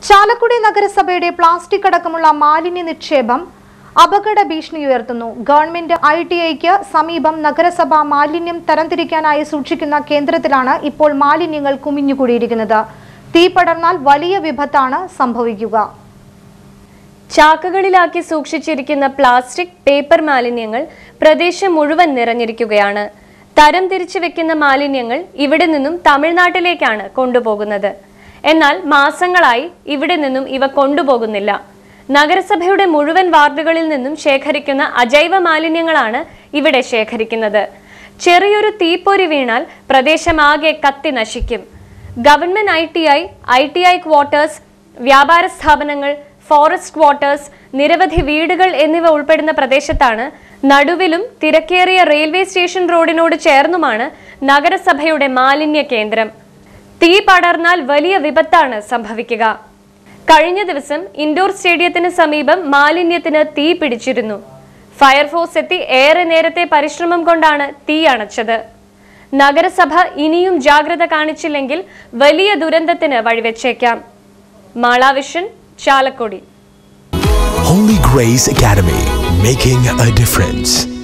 ചാലക്കുടി നഗരസഭയുടെ പ്ലാസ്റ്റിക് അടക്കമുള്ള മാലിന്യ നിക്ഷേപം അപകട ഭീഷണി ഉയർത്തുന്നു ഗവൺമെന്റ് ഐ ടി ഐക്ക് സമീപം നഗരസഭ മാലിന്യം തരംതിരിക്കാനായി സൂക്ഷിക്കുന്ന കേന്ദ്രത്തിലാണ് ഇപ്പോൾ മാലിന്യങ്ങൾ കുമിഞ്ഞുകൂടിയിരിക്കുന്നത് തീ പടർന്നാൽ വലിയ വിപത്താണ് സംഭവിക്കുക ചാക്കുകളിലാക്കി സൂക്ഷിച്ചിരിക്കുന്ന പ്ലാസ്റ്റിക് പേപ്പർ മാലിന്യങ്ങൾ പ്രദേശം മുഴുവൻ നിറഞ്ഞിരിക്കുകയാണ് തരം തിരിച്ചു വെക്കുന്ന മാലിന്യങ്ങൾ ഇവിടെ നിന്നും തമിഴ്നാട്ടിലേക്കാണ് കൊണ്ടുപോകുന്നത് എന്നാൽ മാസങ്ങളായി ഇവിടെ നിന്നും ഇവ കൊണ്ടുപോകുന്നില്ല നഗരസഭയുടെ മുഴുവൻ വാർഡുകളിൽ നിന്നും ശേഖരിക്കുന്ന അജൈവ മാലിന്യങ്ങളാണ് ഇവിടെ ശേഖരിക്കുന്നത് ചെറിയൊരു തീപ്പൊരി വീണാൽ പ്രദേശമാകെ കത്തി നശിക്കും government I T I I T I quarters വ്യാപാര സ്ഥാപനങ്ങൾ ഫോറസ്റ്റ് ക്വാർട്ടേഴ്സ് നിരവധി വീടുകൾ എന്നിവ ഉൾപ്പെടുന്ന പ്രദേശത്താണ് നടുവിലും തിരക്കേറിയ റെയിൽവേ സ്റ്റേഷൻ റോഡിനോട് ചേർന്നുമാണ് നഗരസഭയുടെ മാലിന്യ കേന്ദ്രം തീ പടർന്നാൽ വലിയ വിപത്താണ് സംഭവിക്കുക കഴിഞ്ഞ ദിവസം ഇൻഡോർ സ്റ്റേഡിയത്തിന് സമീപം മാലിന്യത്തിന് തീ പിടിച്ചിരുന്നു ഫയർഫോഴ്സ് എത്തി ഏറെ നേരത്തെ പരിശ്രമം കൊണ്ടാണ് തീ അണച്ചത് നഗരസഭ ഇനിയും ജാഗ്രത കാണിച്ചില്ലെങ്കിൽ വലിയ ദുരന്തത്തിന് വഴിവെച്ചേക്കാം Mala Vision Chalakudy Holy Grace Academy, making a difference.